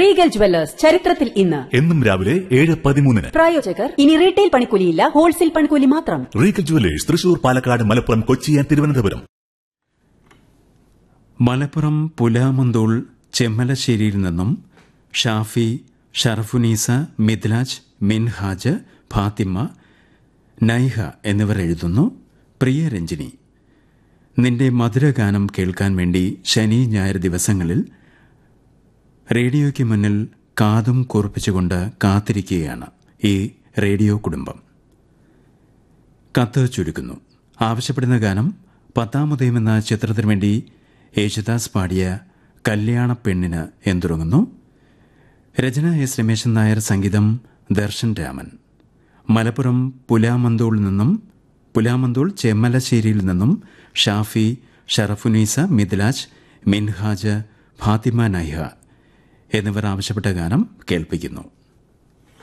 Regal jewellers ചരിത്രത്തിൽ ഇന്ന് എന്നും രാവിലെ ഏഴ് പതിമൂന്നിന് പ്രായോജകർ ഇനി റീറ്റെയിൽ പണിക്കൂലിയില്ല ഹോൾസെയിൽ പണിക്കൂലി മാത്രം Regal jewellers Thrissur Palakkad Malappuram Kochi and Thiruvananthapuram Malappuram Pulamanthol ചെമ്മലശ്ശേരിയിൽ നിന്നും ഷാഫി ഷറഫുനീസ മിദ്ലാജ് മിൻഹാജ് ഫാത്തിമ നൈഹ എന്നിവർ എഴുതുന്നു പ്രിയ രഞ്ജിനി നിന്റെ മധുരഗാനം കേൾക്കാൻ വേണ്ടി ശനി ഞായർ ദിവസങ്ങളിൽ റേഡിയോയ്ക്ക് മുന്നിൽ കാതും കൂർപ്പിച്ചുകൊണ്ട് കാത്തിരിക്കുകയാണ് ഈ റേഡിയോ കുടുംബം കത്ത് ചുരുക്കുന്നു ആവശ്യപ്പെടുന്ന ഗാനം പത്താമുദയം എന്ന ചിത്രത്തിനു വേണ്ടി യേശുദാസ് പാടിയ കല്യാണ പെണ്ണിന് എന്തുറങ്ങുന്നു രചന എസ് രമേശൻ നായർ സംഗീതം ദർശൻ രാമൻ മലപ്പുറം പുലാമന്തൂൾ നിന്നും പുലാമന്തൂൾ ചെമ്മലശ്ശേരിയിൽ നിന്നും ഷാഫി ഷറഫുനീസ മിദ്ലാജ് മിൻഹാജ് ഫാത്തിമ നൈഹ എന്നിവർ ആവശ്യപ്പെട്ട ഗാനം കേൾപ്പിക്കുന്നു